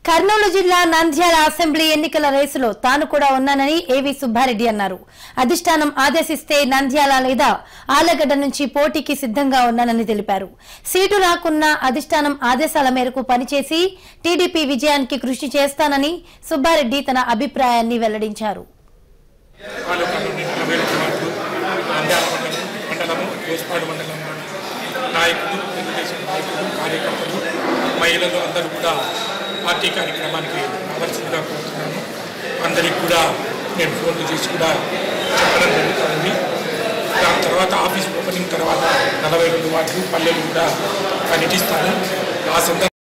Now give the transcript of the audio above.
కర్నూలు జిల్లా నంద్యాల అసెంబ్లీ ఎన్నికల రేసులో తాను కూడా ఉన్నానని ఏవి సుబ్బారెడ్డి అన్నారు అధిష్టానం ఆదేశిస్తే నంద్యాల లేదా ఆలగడ్డ నుంచి పోటీకి సిద్ధంగా ఉన్నానని తెలిపారు సీటు రాకున్నా అధిష్టానం ఆదేశాల మేరకు పనిచేసి టీడీపీ విజయానికి కృషి చేస్తానని సుబ్బారెడ్డి తన అభిప్రాయాన్ని వెల్లడించారు తాలూకాలోని నలభై కుమారులు నంద్యాల మండలం మండలము దోసపాడు మండలం నాయకులు తెలుగుదేశం నాయకులు కార్యకర్తలు మహిళలు అందరూ కూడా పార్టీ కార్యక్రమానికి రావాల్సిందిగా కోరుతున్నాను అందరికి కూడా నేను ఫోన్లు చేసి కూడా చెప్పడం జరుగుతుంది దాని తర్వాత ఆఫీస్ ఓపెనింగ్ తర్వాత నలభై రెండు వార్డులు పల్లెలు కూడా పర్యటిస్తాను ఆ సందర్భంగా